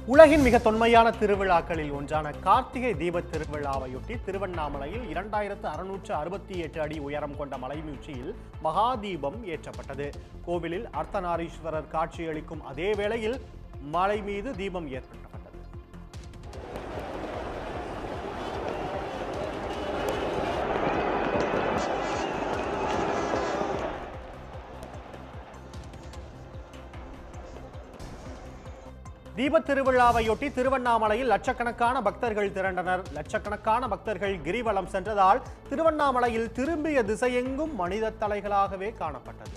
உலகின் மிக தொன்மையான திருவிழாக்களில் ஒன்றான கார்த்திகை தீப திருவிழாவையொட்டி திருவண்ணாமலையில் இரண்டாயிரத்து அறுநூற்று அறுபத்தி எட்டு அடி உயரம் கொண்ட மலைமீழ்ச்சியில் மகாதீபம் ஏற்றப்பட்டது கோவிலில் அர்த்தநாரீஸ்வரர் காட்சியளிக்கும் அதே வேளையில் மலை மீது தீபம் ஏற்றப்பட்டது தீபத் திருவிழாவையொட்டி திருவண்ணாமலையில் லட்சக்கணக்கான பக்தர்கள் திரண்டனர் லட்சக்கணக்கான பக்தர்கள் கிரிவலம் சென்றதால் திருவண்ணாமலையில் திரும்பிய திசையெங்கும் மனித தலைகளாகவே காணப்பட்டது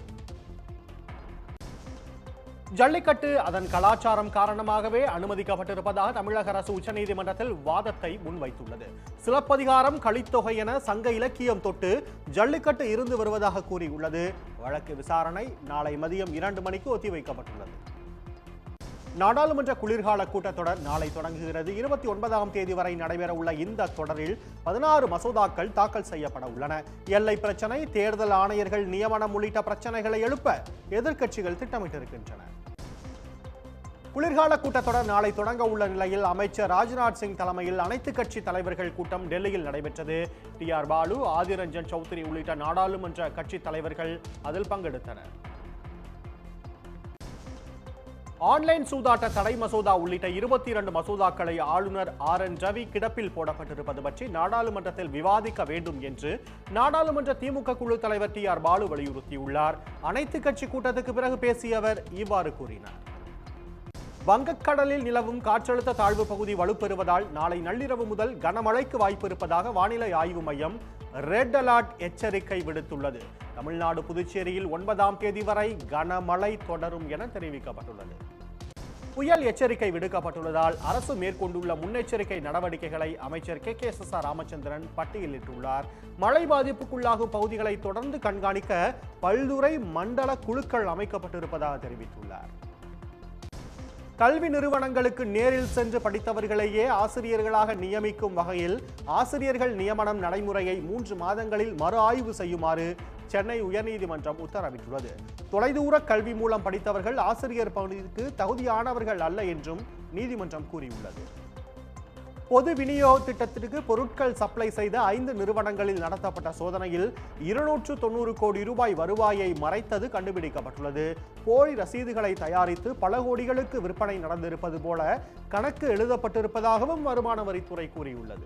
ஜல்லிக்கட்டு அதன் கலாச்சாரம் காரணமாகவே அனுமதிக்கப்பட்டிருப்பதாக தமிழக அரசு உச்சநீதிமன்றத்தில் வாதத்தை முன்வைத்துள்ளது சிலப்பதிகாரம் கலித்தொகை என சங்க இலக்கியம் தொட்டு ஜல்லிக்கட்டு இருந்து வருவதாக கூறியுள்ளது வழக்கு விசாரணை நாளை மதியம் இரண்டு மணிக்கு ஒத்திவைக்கப்பட்டுள்ளது நாடாளுமன்ற குளிர்கால கூட்டத்தொடர் நாளை தொடங்குகிறது இருபத்தி ஒன்பதாம் தேதி வரை நடைபெற உள்ள இந்த தொடரில் பதினாறு மசோதாக்கள் தாக்கல் செய்யப்பட உள்ளன எல்லை பிரச்சனை தேர்தல் ஆணையர்கள் நியமனம் உள்ளிட்ட பிரச்சனைகளை எழுப்ப எதிர்க்கட்சிகள் திட்டமிட்டிருக்கின்றன குளிர்கால கூட்டத்தொடர் நாளை தொடங்க உள்ள நிலையில் அமைச்சர் ராஜ்நாத் சிங் தலைமையில் அனைத்து கட்சி தலைவர்கள் கூட்டம் டெல்லியில் நடைபெற்றது டி ஆர் பாலு ஆதிரஞ்சன் சௌத்ரி உள்ளிட்ட நாடாளுமன்ற கட்சி தலைவர்கள் அதில் பங்கெடுத்தனர் ஆன்லைன் சூதாட்ட தடை மசோதா உள்ளிட்ட இருபத்தி இரண்டு மசோதாக்களை ஆளுநர் ஆர் என் ரவி கிடப்பில் போடப்பட்டிருப்பது பற்றி நாடாளுமன்றத்தில் விவாதிக்க வேண்டும் என்று நாடாளுமன்ற திமுக குழு தலைவர் டி ஆர் பாலு வலியுறுத்தியுள்ளார் அனைத்து கட்சி கூட்டத்துக்கு பிறகு பேசிய அவர் இவ்வாறு கூறினார் வங்கக்கடலில் நிலவும் காற்றழுத்த தாழ்வு பகுதி வலுப்பெறுவதால் நாளை நள்ளிரவு முதல் கனமழைக்கு வாய்ப்பு இருப்பதாக வானிலை ஆய்வு மையம் ரெட் அலர்ட் எச்சரிக்கை விடுத்துள்ளது தமிழ்நாடு புதுச்சேரியில் ஒன்பதாம் தேதி வரை கனமழை தொடரும் என தெரிவிக்கப்பட்டுள்ளது புயல் எச்சரிக்கை விடுக்கப்பட்டுள்ளதால் அரசு மேற்கொண்டுள்ள முன்னெச்சரிக்கை நடவடிக்கைகளை அமைச்சர் K K S S R Ramachandran பட்டியலிட்டுள்ளார் மழை பாதிப்புக்குள்ளாகும் பகுதிகளை தொடர்ந்து கண்காணிக்க பல்துறை மண்டல குழுக்கள் அமைக்கப்பட்டிருப்பதாக தெரிவித்துள்ளார் கல்வி நிறுவனங்களுக்கு நேரில் சென்று படித்தவர்களையே ஆசிரியர்களாக நியமிக்கும் வகையில் ஆசிரியர்கள் நியமனம் நடைமுறையை மூன்று மாதங்களில் மறு ஆய்வு செய்யுமாறு சென்னை உயர்நீதிமன்றம் உத்தரவிட்டுள்ளது தொலைதூர கல்வி மூலம் படித்தவர்கள் ஆசிரியர் பணிக்கு தகுதியானவர்கள் அல்ல என்றும் நீதிமன்றம் கூறியுள்ளது பொது விநியோக திட்டத்திற்கு பொருட்கள் சப்ளை செய்த ஐந்து நிறுவனங்களில் நடத்தப்பட்ட சோதனையில் இருநூற்று தொண்ணூறு கோடி ரூபாய் வருவாயை மறைத்தது கண்டுபிடிக்கப்பட்டுள்ளது போலி ரசீதுகளை தயாரித்து பல கோடிகளுக்கு விற்பனை நடந்திருப்பது போல கணக்கு எழுதப்பட்டிருப்பதாகவும் வருமான வரித்துறை கூறியுள்ளது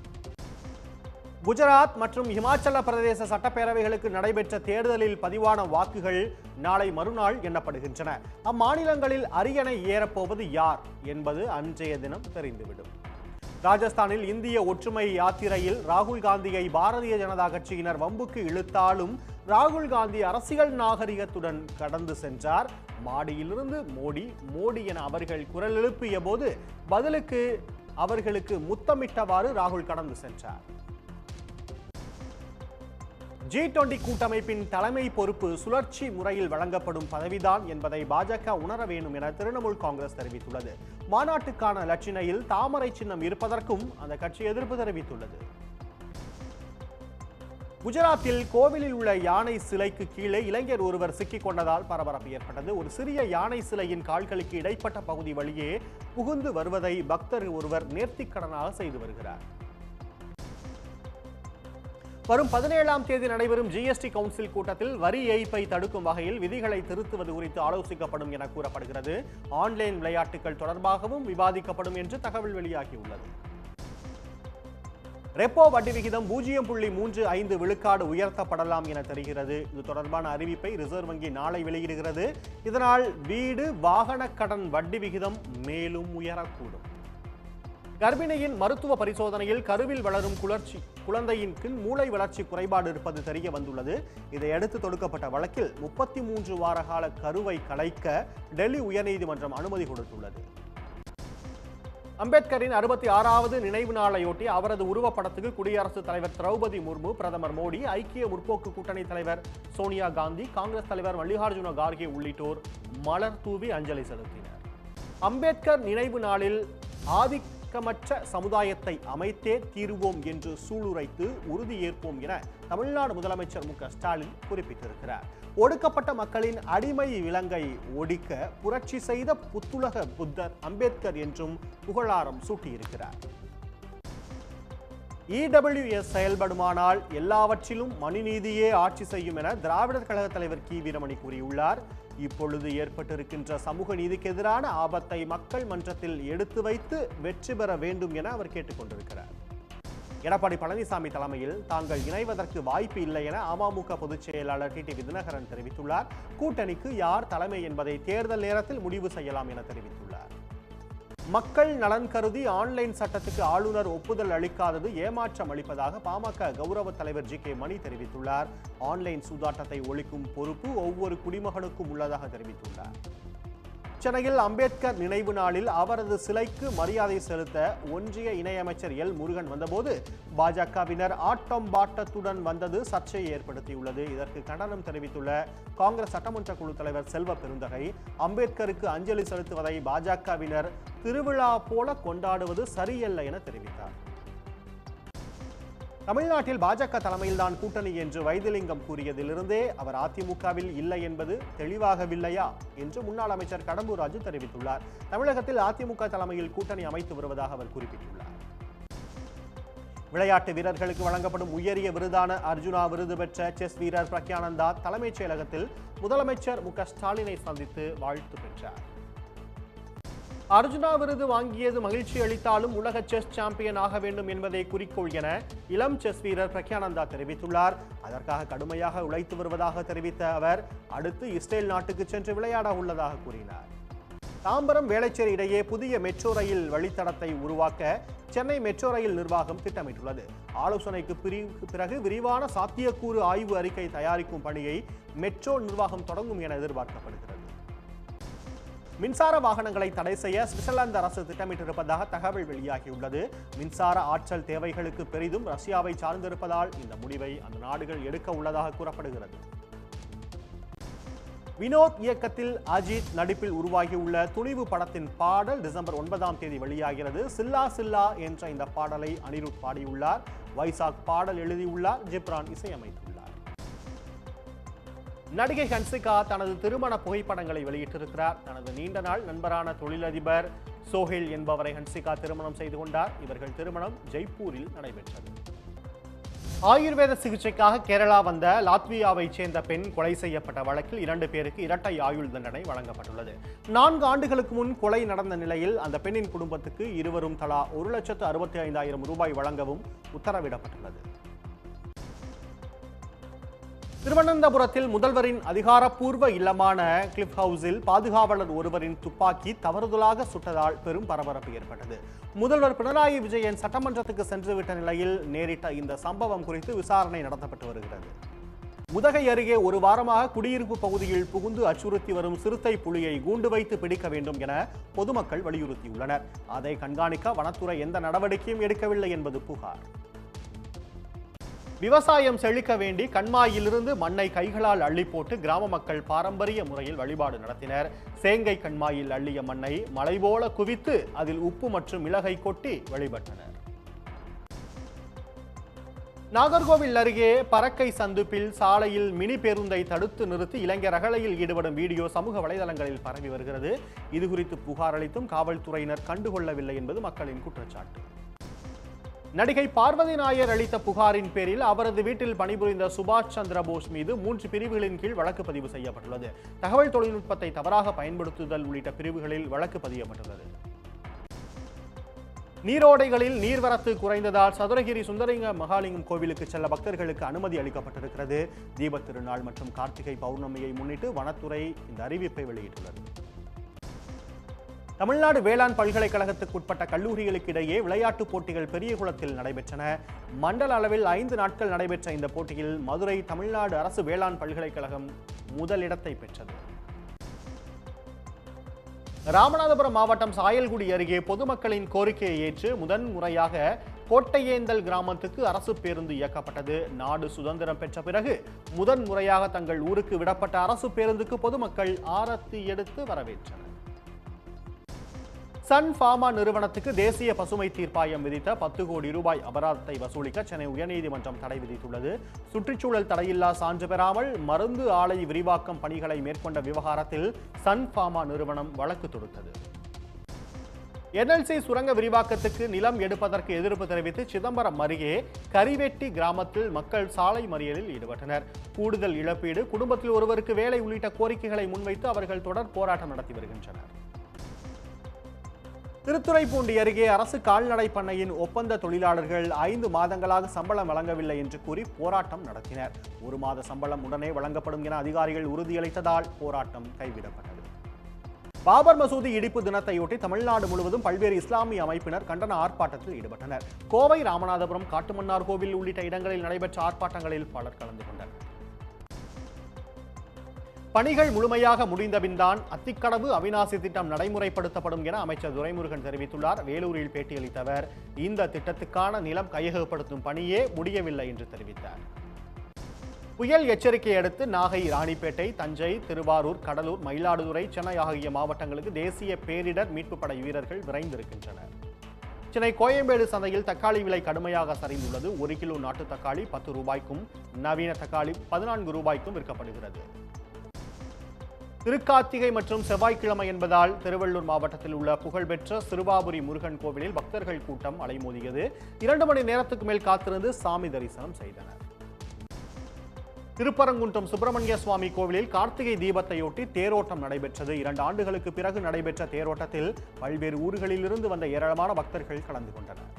குஜராத் மற்றும் இமாச்சல பிரதேச சட்டப்பேரவைகளுக்கு நடைபெற்ற தேர்தலில் பதிவான வாக்குகள் நாளை மறுநாள் எண்ணப்படுகின்றன அம்மாநிலங்களில் அரியணை ஏறப்போவது யார் என்பது அன்றைய தினம் தெரிந்துவிடும் ராஜஸ்தானில் இந்திய ஒற்றுமை யாத்திரையில் ராகுல் காந்தியை பாரதிய ஜனதா கட்சியினர் வம்புக்கு இழுத்தாலும் ராகுல் காந்தி அரசியல் நாகரிகத்துடன் கடந்து சென்றார் மாடியிலிருந்து மோடி மோடி என அவர்கள் குரல் எழுப்பிய போது பதிலுக்கு அவர்களுக்கு முத்தமிட்டவாறு ராகுல் கடந்து சென்றார் ஜி டுவெண்டி கூட்டமைப்பின் தலைமை பொறுப்பு சுழற்சி முறையில் வழங்கப்படும் பதவிதான் என்பதை பாஜக உணர வேண்டும் என திரிணாமுல் காங்கிரஸ் தெரிவித்துள்ளது மாநாட்டுக்கான லட்சினையில் தாமரை சின்னம் இருப்பதற்கும் அந்த கட்சி எதிர்ப்பு தெரிவித்துள்ளது குஜராத்தில் கோவிலில் உள்ள யானை சிலைக்கு கீழே இளைஞர் ஒருவர் சிக்கிக் கொண்டதால் பரபரப்பு ஏற்பட்டது ஒரு சிறிய யானை சிலையின் கால்களுக்கு இடைப்பட்ட பகுதி வழியே புகுந்து வருவதை பக்தர் ஒருவர் நேர்த்திக்கடனாக செய்து வருகிறார் வரும் பதினேழாம் தேதி நடைபெறும் ஜிஎஸ்டி கவுன்சில் கூட்டத்தில் வரி ஏய்ப்பை தடுக்கும் வகையில் விதிகளை திருத்துவது குறித்து ஆலோசிக்கப்படும் என கூறப்படுகிறது ஆன்லைன் விளையாட்டுகள் தொடர்பாகவும் விவாதிக்கப்படும் என்று தகவல் வெளியாகியுள்ளது ரெப்போ வட்டி விகிதம் பூஜ்ஜியம் புள்ளி மூன்று ஐந்து விழுக்காடு உயர்த்தப்படலாம் என தெரிகிறது இது தொடர்பான அறிவிப்பை ரிசர்வ் வங்கி நாளை வெளியிடுகிறது இதனால் வீடு வாகன கடன் வட்டி விகிதம் மேலும் உயரக்கூடும் கர்ப்பிணியின் மருத்துவ பரிசோதனையில் கருவில் வளரும் குளர்ச்சி குழந்தையின் கண் மூளை வளர்ச்சி குறைபாடு இருப்பது தெரிய வந்துள்ளது இதையடுத்து தொடுக்கப்பட்ட வழக்கில் முப்பத்தி மூன்று வார கால கருவை கலைக்க டெல்லி உயர்நீதிமன்றம் அனுமதி கொடுத்துள்ளது அம்பேத்கரின் அறுபத்தி ஆறாவது நினைவு நாளையொட்டி அவரது உருவப்படத்துக்கு குடியரசுத் தலைவர் திரௌபதி முர்மு பிரதமர் மோடி ஐக்கிய முற்போக்கு கூட்டணி தலைவர் சோனியா காந்தி காங்கிரஸ் தலைவர் மல்லிகார்ஜுன கார்கே உள்ளிட்டோர் மலர் தூவி அஞ்சலி செலுத்தினர் அம்பேத்கர் நினைவு நாளில் ஆதிக்கமற்ற சமுதாயத்தை அமைத்தே தீருவோம் என்று சூளுரைத்து உறுதியேற்போம் என தமிழ்நாடு முதலமைச்சர் மு க ஸ்டாலின் குறிப்பிட்டிருக்கிறார் ஒடுக்கப்பட்ட மக்களின் அடிமை விலங்கை ஒடிக்க புரட்சி செய்த புத்துலக புத்தர் அம்பேத்கர் என்றும் புகழாரம் சூட்டியிருக்கிறார் இடபிள்யூஎஸ் செயல்படுமானால் எல்லாவற்றிலும் மனுநீதியே ஆட்சி செய்யும் என திராவிடர் கழக தலைவர் கி வீரமணி கூறியுள்ளார் இப்பொழுது ஏற்பட்டிருக்கின்ற சமூக நீதிக்கு எதிரான ஆபத்தை மக்கள் மன்றத்தில் எடுத்து வைத்து வெற்றி பெற வேண்டும் என அவர் கேட்டுக்கொண்டிருக்கிறார் எடப்பாடி பழனிசாமி தலைமையில் தாங்கள் இணைவதற்கு வாய்ப்பு இல்லை என அமமுக பொதுச் செயலாளர் டி டி தினகரன் தெரிவித்துள்ளார் கூட்டணிக்கு யார் தலைமை என்பதை தேர்தல் நேரத்தில் முடிவு செய்யலாம் என தெரிவித்துள்ளார் மக்கள் நலன் கருதி ஆன்லைன் சட்டத்துக்கு ஆளுநர் ஒப்புதல் அளிக்காதது ஏமாற்றம் அளிப்பதாக பாமக கௌரவ தலைவர் ஜி கே மணி தெரிவித்துள்ளார் ஆன்லைன் சூதாட்டத்தை ஒழிக்கும் பொறுப்பு ஒவ்வொரு குடிமகனுக்கும் உள்ளதாக தெரிவித்துள்ளார் சென்னையில் அம்பேத்கர் நினைவு நாளில் அவரது சிலைக்கு மரியாதை செலுத்த ஒன்றிய இணையமைச்சர் எல் முருகன் வந்தபோது பாஜகவினர் ஆட்டம் பாட்டத்துடன் வந்தது சர்ச்சையை ஏற்படுத்தியுள்ளது இதற்கு கண்டனம் தெரிவித்துள்ள காங்கிரஸ் சட்டமன்ற குழு தலைவர் செல்வ பெருந்தகை அம்பேத்கருக்கு அஞ்சலி செலுத்துவதை பாஜகவினர் திருவிழா போல கொண்டாடுவது சரியல்ல என தெரிவித்தார் தமிழ்நாட்டில் பாஜக தலைமையில்தான் கூட்டணி என்று வைத்திலிங்கம் கூறியதிலிருந்தே அவர் அதிமுகவில் இல்லை என்பது தெளிவாகவில்லையா என்று முன்னாள் அமைச்சர் கடம்பூர் ராஜு தெரிவித்துள்ளார் தமிழகத்தில் அதிமுக தலைமையில் கூட்டணி அமைத்து வருவதாக அவர் குறிப்பிட்டுள்ளார் விளையாட்டு வீரர்களுக்கு வழங்கப்படும் உயரிய விருதான அர்ஜுனா விருது பெற்ற செஸ் வீரர் பிரக்யானந்தா தலைமைச் செயலகத்தில் முதலமைச்சர் மு க ஸ்டாலினை சந்தித்து வாழ்த்து பெற்றார் அர்ஜுனா விருது வாங்கியது மகிழ்ச்சி அளித்தாலும் உலக செஸ் சாம்பியன் ஆக வேண்டும் என்பதே குறிக்கோள் என இளம் செஸ் வீரர் பிரக்யானந்தா தெரிவித்துள்ளார் அதற்காக கடுமையாக உழைத்து வருவதாக தெரிவித்த அவர் அடுத்து இஸ்ரேல் நாட்டுக்கு சென்று விளையாட உள்ளதாக கூறினார் தாம்பரம் வேளச்சேரி இடையே புதிய மெட்ரோ ரயில் வழித்தடத்தை உருவாக்க சென்னை மெட்ரோ ரயில் நிர்வாகம் திட்டமிட்டுள்ளது ஆலோசனைக்கு பிரி- பிறகு விரிவான சாத்தியக்கூறு ஆய்வு அறிக்கை தயாரிக்கும் பணியை மெட்ரோ நிர்வாகம் தொடங்கும் என எதிர்பார்க்கப்படுகிறது மின்சார வாகனங்களை தடை செய்ய சுவிட்சர்லாந்து அரசு திட்டமிட்டிருப்பதாக தகவல் வெளியாகியுள்ளது மின்சார ஆற்றல் தேவைகளுக்கு பெரிதும் ரஷ்யாவை சார்ந்திருப்பதால் இந்த முடிவை அந்த நாடுகள் எடுக்க உள்ளதாக கூறப்படுகிறது வினோத் இயக்கத்தில் அஜித் நடிப்பில் உருவாகியுள்ள துணிவு படத்தின் பாடல் டிசம்பர் ஒன்பதாம் தேதி வெளியாகிறது சில்லா சில்லா என்ற இந்த பாடலை அனிருத் பாடியுள்ளார் வைசாக் பாடல் எழுதியுள்ளார் ஜிப்ரான் இசையமைத்துள்ளார் நடிகை ஹன்சிகா தனது திருமண புகைப்படங்களை வெளியிட்டிருக்கிறார் தனது நீண்ட நாள் நண்பரான தொழிலதிபர் சோஹில் என்பவரை ஹன்சிகா திருமணம் செய்து கொண்டார் இவர்கள் திருமணம் ஜெய்ப்பூரில் நடைபெற்றது ஆயுர்வேத சிகிச்சைக்காக கேரளா வந்த லாத்வியாவைச் சேர்ந்த பெண் கொலை செய்யப்பட்ட வழக்கில் இரண்டு பேருக்கு இரட்டை ஆயுள் தண்டனை வழங்கப்பட்டுள்ளது நான்கு ஆண்டுகளுக்கு முன் கொலை நடந்த நிலையில் அந்த பெண்ணின் குடும்பத்துக்கு இருவரும் தலா ஒரு லட்சத்து அறுபத்தி ஐந்தாயிரம் ரூபாய் வழங்கவும் உத்தரவிடப்பட்டுள்ளது திருவனந்தபுரத்தில் முதல்வரின் அதிகாரப்பூர்வ இல்லமான கிளிஃப் ஹவுஸில் பாதுகாவலர் ஒருவரின் துப்பாக்கி தவறுதலாக சுட்டதால் பெரும் பரபரப்பு ஏற்பட்டது முதல்வர் பினராயி விஜயன் சட்டமன்றத்துக்கு சென்றுவிட்ட நிலையில் நேரிட்ட இந்த சம்பவம் குறித்து விசாரணை நடத்தப்பட்டு வருகிறது உதகை அருகே ஒரு வாரமாக குடியிருப்பு பகுதியில் புகுந்து அச்சுறுத்தி வரும் சிறுத்தை புலியை கூண்டு வைத்து பிடிக்க வேண்டும் என பொதுமக்கள் வலியுறுத்தியுள்ளனர் அதை கண்காணிக்க வனத்துறை எந்த நடவடிக்கையும் எடுக்கவில்லை என்பது புகார் விவசாயம் செழிக்க வேண்டி கண்மாயிலிருந்து மண்ணை கைகளால் அள்ளி போட்டு கிராம மக்கள் பாரம்பரிய முறையில் வழிபாடு நடத்தினர் சேங்கை கண்மாயில் அள்ளிய மண்ணை மலை போல குவித்து அதில் உப்பு மற்றும் மிளகை கொட்டி வழிபட்டனர் நாகர்கோவில் அருகே பறக்கை சந்துப்பில் சாலையில் மினி பேருந்தை தடுத்து நிறுத்தி இளைஞர் ரகளையில் ஈடுபடும் வீடியோ சமூக வலைதளங்களில் பரவி வருகிறது இது குறித்து புகார் அளித்தும் காவல்துறையினர் கண்டுகொள்ளவில்லை என்பது மக்களின் குற்றச்சாட்டு நடிகை பார்வதி நாயர் அளித்த புகாரின் பேரில் அவரது வீட்டில் பணிபுரிந்த சுபாஷ் சந்திர போஸ் மீது மூன்று பிரிவுகளின் கீழ் வழக்கு பதிவு செய்யப்பட்டுள்ளது தகவல் தொழில்நுட்பத்தை தவறாக பயன்படுத்துதல் உள்ளிட்ட பிரிவுகளில் வழக்கு பதியப்பட்டுள்ளது நீரோடைகளில் நீர்வரத்து குறைந்ததால் சதுரகிரி சுந்தரலிங்க மகாலிங்கம் கோவிலுக்கு செல்ல பக்தர்களுக்கு அனுமதி அளிக்கப்பட்டிருக்கிறது தீபத் திருநாள் மற்றும் கார்த்திகை பௌர்ணமியை முன்னிட்டு வனத்துறை இந்த அறிவிப்பை வெளியிட்டுள்ளது தமிழ்நாடு வேளாண் பல்கலைக்கழகத்துக்கு உட்பட்ட கல்லூரிகளுக்கு இடையே விளையாட்டுப் போட்டிகள் பெரியகுளத்தில் நடைபெற்றன மண்டல அளவில் ஐந்து நாட்கள் நடைபெற்ற இந்த போட்டியில் மதுரை தமிழ்நாடு அரசு வேளாண் பல்கலைக்கழகம் முதலிடத்தை பெற்றது ராமநாதபுரம் மாவட்டம் சாயல்குடி அருகே பொதுமக்களின் கோரிக்கையை ஏற்று முதன் முறையாக கோட்டையேந்தல் கிராமத்துக்கு அரசு பேருந்து இயக்கப்பட்டது நாடு சுதந்திரம் பெற்ற பிறகு முதன் முறையாக தங்கள் ஊருக்கு விடப்பட்ட அரசு பேருந்துக்கு பொதுமக்கள் ஆரத்தி எடுத்து வரவேற்றனர் சன் ஃபார்மா நிறுவனத்துக்கு தேசிய பசுமை தீர்ப்பாயம் விதித்த பத்து கோடி ரூபாய் அபராதத்தை வசூலிக்க சென்னை உயர்நீதிமன்றம் தடை விதித்துள்ளது சுற்றுச்சூழல் தடையில்லா சான்று பெறாமல் மருந்து ஆலை விரிவாக்கம் பணிகளை மேற்கொண்ட விவகாரத்தில் சன் ஃபார்மா நிறுவனம் வழக்கு தொடுத்தது என்எல்சி சுரங்க விரிவாக்கத்துக்கு நிலம் எடுப்பதற்கு எதிர்ப்பு தெரிவித்து சிதம்பரம் அருகே கரிவெட்டி கிராமத்தில் மக்கள் சாலை மறியலில் ஈடுபட்டனர் கூடுதல் இழப்பீடு குடும்பத்தில் ஒருவருக்கு வேலை உள்ளிட்ட கோரிக்கைகளை முன்வைத்து அவர்கள் தொடர் போராட்டம் நடத்தி வருகின்றனர் திருத்துறைப்பூண்டி அருகே அரசு கால்நடை பண்ணையின் ஒப்பந்த தொழிலாளர்கள் ஐந்து மாதங்களாக சம்பளம் வழங்கவில்லை என்று கூறி போராட்டம் நடத்தினர் ஒரு மாத சம்பளம் உடனே வழங்கப்படும் என அதிகாரிகள் உறுதியளித்ததால் போராட்டம் கைவிடப்பட்டது பாபர் மசூதி இடிப்பு தினத்தையொட்டி தமிழ்நாடு முழுவதும் பல்வேறு இஸ்லாமிய அமைப்பினர் கண்டன ஆர்ப்பாட்டத்தில் ஈடுபட்டனர் கோவை ராமநாதபுரம் காட்டுமன்னார் கோவில் உள்ளிட்ட இடங்களில் நடைபெற்ற ஆர்ப்பாட்டங்களில் பலர் கலந்து கொண்டனர் பணிகள் முழுமையாக முடிந்தபின்தான் அத்திக்கடவு அவிநாசி திட்டம் நடைமுறைப்படுத்தப்படும் என அமைச்சர் துரைமுருகன் தெரிவித்துள்ளார் வேலூரில் பேட்டியளித்தவர் இந்த திட்டத்துக்கான நிலம் கையகப்படுத்தும் பணியே முடியவில்லை என்று தெரிவித்தார் புயல் எச்சரிக்கை அடுத்து நாகை ராணிப்பேட்டை தஞ்சை திருவாரூர் கடலூர் மயிலாடுதுறை சென்னை ஆகிய மாவட்டங்களுக்கு தேசிய பேரிடர் மீட்புப் படை வீரர்கள் விரைந்திருக்கின்றனர் சென்னை கோயம்பேடு சந்தையில் தக்காளி விலை கடுமையாக சரிந்துள்ளது ஒரு கிலோ நாட்டு தக்காளி பத்து ரூபாய்க்கும் நவீன தக்காளி பதினான்கு ரூபாய்க்கும் விற்கப்படுகிறது திருக்கார்த்திகை மற்றும் செவ்வாய்க்கிழமை என்பதால் திருவள்ளூர் மாவட்டத்தில் உள்ள புகழ்பெற்ற சிறுவாபுரி முருகன் கோவிலில் பக்தர்கள் கூட்டம் அலைமோதியது இரண்டு மணி நேரத்துக்கு மேல் காத்திருந்து சாமி தரிசனம் செய்தனர் திருப்பரங்குன்றம் சுப்பிரமணிய சுவாமி கோவிலில் கார்த்திகை தீபத்தையொட்டி தேரோட்டம் நடைபெற்றது இரண்டு ஆண்டுகளுக்கு பிறகு நடைபெற்ற தேரோட்டத்தில் பல்வேறு ஊர்களிலிருந்து வந்த ஏராளமான பக்தர்கள் கலந்து கொண்டனர்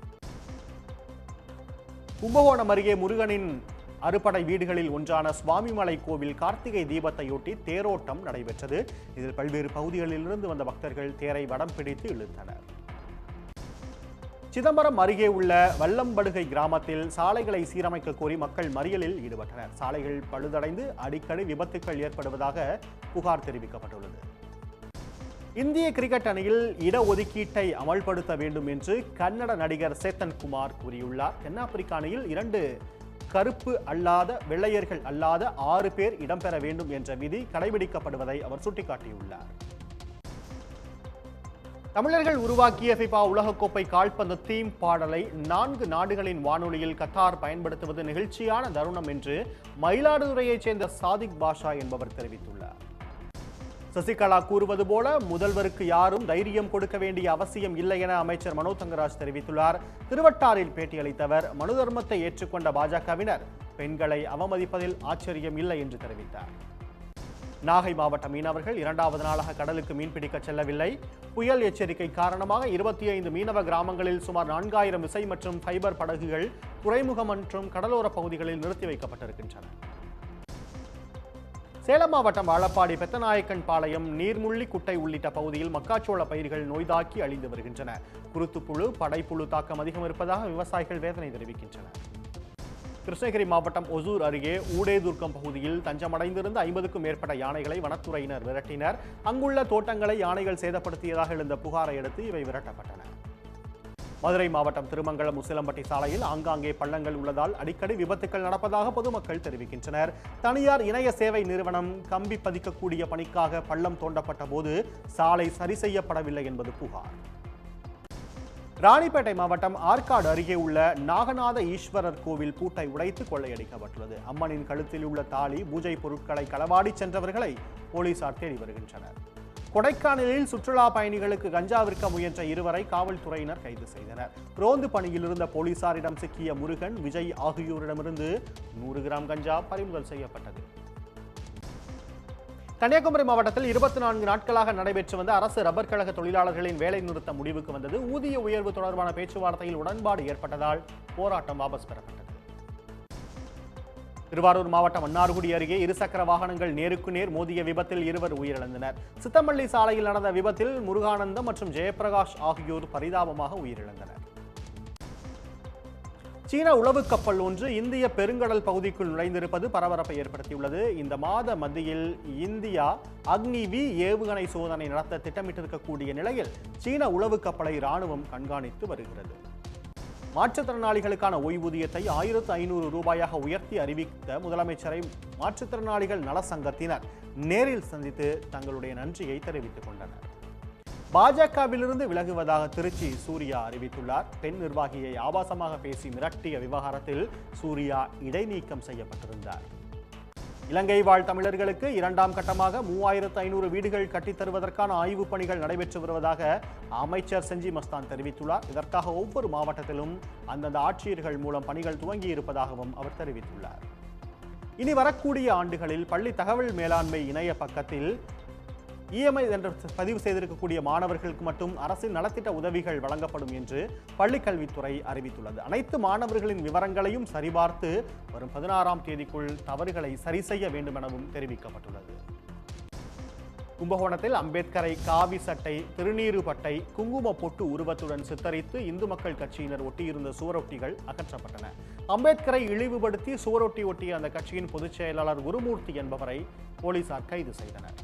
கும்பகோணம் அருகே முருகனின் அறுபடை வீடுகளில் ஒன்றான சுவாமிமலை கோவில் கார்த்திகை தீபத்தையொட்டி தேரோட்டம் நடைபெற்றது இதில் பல்வேறு பகுதிகளிலிருந்து வந்த பக்தர்கள் தேரை வடம் பிடித்து இழுத்தனர் சிதம்பரம் அருகே உள்ள வல்லம்படுகை கிராமத்தில் சாலைகளை சீரமைக்க கோரி மக்கள் மறியலில் ஈடுபட்டனர் சாலைகள் பழுதடைந்து அடிக்கடி விபத்துக்கள் ஏற்படுவதாக புகார் தெரிவிக்கப்பட்டுள்ளது இந்திய கிரிக்கெட் அணியில் இடஒதுக்கீட்டை அமல்படுத்த வேண்டும் என்று கன்னட நடிகர் சேத்தன் குமார் கூறியுள்ளார் தென்னாப்பிரிக்க அணியில் இரண்டு கருப்பு அல்லாத வெள்ளையர்கள் அல்லாத ஆறு பேர் இடம்பெற வேண்டும் என்ற விதி கடைபிடிக்கப்படுவதை அவர் சுட்டிக்காட்டியுள்ளார் தமிழர்கள் உருவாக்கிய ஃபிஃபா உலகக்கோப்பை கால்பந்து தீம் பாடலை நான்கு நாடுகளின் வானொலியில் கத்தார் பயன்படுத்துவது நெகிழ்ச்சியான தருணம் என்று மயிலாடுதுறையைச் சேர்ந்த சாதிக் பாஷா என்பவர் தெரிவித்துள்ளார் சசிகலா கூறுவது போல முதல்வருக்கு யாரும் தைரியம் கொடுக்க வேண்டிய அவசியம் இல்லை என அமைச்சர் மனோ தங்கராஜ் தெரிவித்துள்ளார் திருவட்டாரில் பேட்டியளித்தவர் மனு தர்மத்தை ஏற்றுக்கொண்ட பாஜகவினர் பெண்களை அவமதிப்பதில் ஆச்சரியம் இல்லை என்று தெரிவித்தார் நாகை மாவட்ட மீனவர்கள் இரண்டாவது நாளாக கடலுக்கு மீன்பிடிக்க செல்லவில்லை புயல் எச்சரிக்கை காரணமாக இருபத்தி ஐந்து மீனவ கிராமங்களில் சுமார் நான்காயிரம் விசை மற்றும் ஃபைபர் படகுகள் துறைமுகம் மற்றும் கடலோர பகுதிகளில் நிறுத்தி வைக்கப்பட்டிருக்கின்றன சேலம் மாவட்டம் வாழப்பாடி பெத்தநாயக்கன் பாளையம் நீர்முள்ளி குட்டை உள்ளிட்ட பகுதியில் மக்காச்சோள பயிர்கள் நோய்தாக்கி அழிந்து வருகின்றன குருத்துப்புழு படைப்புழு தாக்கம் அதிகம் இருப்பதாக விவசாயிகள் வேதனை தெரிவிக்கின்றனர் கிருஷ்ணகிரி மாவட்டம் ஒசூர் அருகே ஊடேதுர்க்கம் பகுதியில் தஞ்சமடைந்திருந்த ஐம்பதுக்கும் மேற்பட்ட யானைகளை வனத்துறையினர் விரட்டினர் அங்குள்ள தோட்டங்களை யானைகள் சேதப்படுத்தியதாக எழுந்த புகாரை அடுத்து இவை விரட்டப்பட்டன மதுரை மாவட்டம் திருமங்கலம் உசிலம்பட்டி சாலையில் ஆங்காங்கே பள்ளங்கள் உள்ளதால் அடிக்கடி விபத்துக்கள் நடப்பதாக பொதுமக்கள் தெரிவிக்கின்றனர் தனியார் இணைய சேவை நிறுவனம் கம்பி பதிக்கக்கூடிய பணிக்காக பள்ளம் தோண்டப்பட்ட போது சாலை சரி செய்யப்படவில்லை என்பது புகார் ராணிப்பேட்டை மாவட்டம் ஆற்காடு அருகே உள்ள நாகநாத ஈஸ்வரர் கோவில் பூட்டை உடைத்து கொள்ளையடிக்கப்பட்டுள்ளது அம்மனின் கழுத்தில் உள்ள தாலி பூஜை பொருட்களை களவாடி சென்றவர்களை போலீசார் தேடி வருகின்றனர் கொடைக்கானலில் சுற்றுலா பயணிகளுக்கு கஞ்சா விற்க முயன்ற இருவரை காவல்துறையினர் கைது செய்தனர் ரோந்து பணியில் இருந்த போலீசாரிடம் சிக்கிய முருகன் விஜய் ஆகியோரிடமிருந்து நூறு கிராம் கஞ்சா பறிமுதல் செய்யப்பட்டது கன்னியாகுமரி மாவட்டத்தில் இருபத்தி நான்கு நாட்களாக நடைபெற்று வந்த அரசு ரப்பர் கழக தொழிலாளர்களின் வேலை நிறுத்த முடிவுக்கு வந்தது ஊதிய உயர்வு தொடர்பான பேச்சுவார்த்தையில் உடன்பாடு ஏற்பட்டதால் போராட்டம் வாபஸ் பெறப்பட்டது திருவாரூர் மாவட்டம் மன்னார்குடி அருகே இருசக்கர வாகனங்கள் நேருக்கு நேர் மோதிய விபத்தில் இருவர் உயிரிழந்தனர் சித்தம்பள்ளி சாலையில் நடந்த விபத்தில் முருகானந்தம் மற்றும் ஜெயபிரகாஷ் ஆகியோர் பரிதாபமாக உயிரிழந்தனர் சீன உளவு கப்பல் ஒன்று இந்திய பெருங்கடல் பகுதிக்குள் நுழைந்திருப்பது பரபரப்பை ஏற்படுத்தியுள்ளது இந்த மாத மத்தியில் இந்தியா அக்னி வி ஏவுகணை சோதனை நடத்த திட்டமிட்டிருக்கக்கூடிய நிலையில் சீன உளவு கப்பலை ராணுவம் கண்காணித்து வருகிறது மாற்றுத்திறனாளிகளுக்கான ஓய்வூதியத்தை ஆயிரத்து ஐநூறு ரூபாயாக உயர்த்தி அறிவித்த முதலமைச்சரை மாற்றுத்திறனாளிகள் நல சங்கத்தினர் நேரில் சந்தித்து தங்களுடைய நன்றியை தெரிவித்துக் கொண்டனர் பாஜகவிலிருந்து விலகுவதாக திருச்சி சூர்யா அறிவித்துள்ளார் பெண் நிர்வாகியை ஆபாசமாக பேசி மிரட்டிய விவகாரத்தில் சூர்யா இடைநீக்கம் செய்யப்பட்டிருந்தார் இலங்கை வாழ் தமிழர்களுக்கு இரண்டாம் கட்டமாக மூவாயிரத்து ஐநூறு வீடுகள் கட்டித் தருவதற்கான ஆய்வுப் பணிகள் நடைபெற்று வருவதாக அமைச்சர் செஞ்சி மஸ்தான் தெரிவித்துள்ளார் இதற்காக ஒவ்வொரு மாவட்டத்திலும் அந்தந்த ஆட்சியர்கள் மூலம் பணிகள் துவங்கி இருப்பதாகவும் அவர் தெரிவித்துள்ளார் இனி வரக்கூடிய ஆண்டுகளில் பள்ளி தகவல் மேலாண்மை இணைய பக்கத்தில் இஎம்ஐ என்று பதிவு செய்திருக்கக்கூடிய மாணவர்களுக்கு மட்டும் அரசின் நலத்திட்ட உதவிகள் வழங்கப்படும் என்று பள்ளிக்கல்வித்துறை அறிவித்துள்ளது அனைத்து மாணவர்களின் விவரங்களையும் சரிபார்த்து வரும் பதினாறாம் தேதிக்குள் தவறுகளை சரி செய்ய வேண்டும் எனவும் தெரிவிக்கப்பட்டுள்ளது கும்பகோணத்தில் அம்பேத்கரை காவி சட்டை திருநீறு பட்டை குங்கும பொட்டு உருவத்துடன் சித்தரித்து இந்து மக்கள் கட்சியினர் ஒட்டியிருந்த சுவரொட்டிகள் அகற்றப்பட்டன அம்பேத்கரை இழிவுபடுத்தி சுவரொட்டி ஒட்டிய அந்த கட்சியின் பொதுச் செயலாளர் குருமூர்த்தி என்பவரை போலீசார் கைது செய்தனர்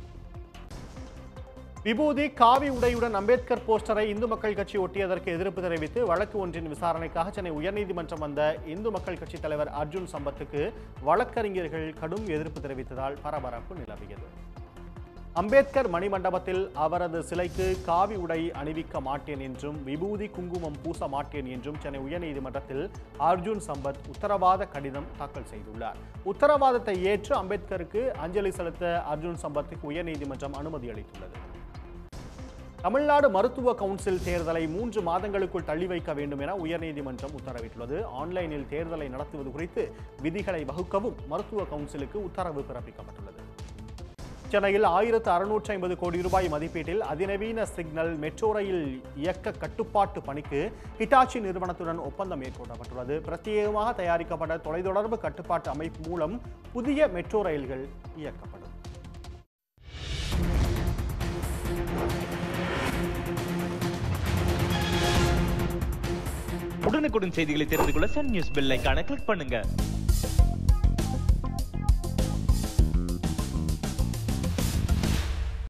விபூதி காவி உடையுடன் அம்பேத்கர் போஸ்டரை இந்து மக்கள் கட்சி ஒட்டியதற்கு எதிர்ப்பு தெரிவித்து வழக்கு ஒன்றின் விசாரணைக்காக சென்னை உயர்நீதிமன்றம் வந்த இந்து மக்கள் கட்சி தலைவர் அர்ஜுன் சம்பத்துக்கு வழக்கறிஞர்கள் கடும் எதிர்ப்பு தெரிவித்ததால் பரபரப்பு நிலவியது அம்பேத்கர் மணிமண்டபத்தில் அவரது சிலைக்கு காவி உடை அணிவிக்க மாட்டேன் என்றும் விபூதி குங்குமம் பூச மாட்டேன் என்றும் சென்னை உயர்நீதிமன்றத்தில் அர்ஜுன் சம்பத் உத்தரவாத கடிதம் தாக்கல் செய்துள்ளார் உத்தரவாதத்தை ஏற்று அம்பேத்கருக்கு அஞ்சலி செலுத்த அர்ஜுன் சம்பத்துக்கு உயர்நீதிமன்றம் அனுமதி அளித்துள்ளது தமிழ்நாடு மருத்துவ கவுன்சில் தேர்தலை மூன்று மாதங்களுக்குள் தள்ளி வைக்க வேண்டும் என உயர்நீதிமன்றம் உத்தரவிட்டுள்ளது ஆன்லைனில் தேர்தலை நடத்துவது குறித்து விதிகளை வகுக்கவும் மருத்துவ கவுன்சிலுக்கு உத்தரவு பிறப்பிக்கப்பட்டுள்ளது சென்னையில் ஆயிரத்து அறுநூற்றி ஐம்பது கோடி ரூபாய் மதிப்பீட்டில் அதிநவீன சிக்னல் மெட்ரோ ரயில் இயக்க கட்டுப்பாட்டு பணிக்கு ஹிட்டாச்சி நிறுவனத்துடன் ஒப்பந்தம் மேற்கொள்ளப்பட்டுள்ளது பிரத்யேகமாக தயாரிக்கப்பட்ட தொலைத்தொடர்பு கட்டுப்பாட்டு அமைப்பு மூலம் புதிய மெட்ரோ ரயில்கள் இயக்கப்படும் உடனுக்குடன் செய்திகளை தெரிந்து கொள்ள சன் நியூஸ் பெல் ஐகானை கிளிக் பண்ணுங்க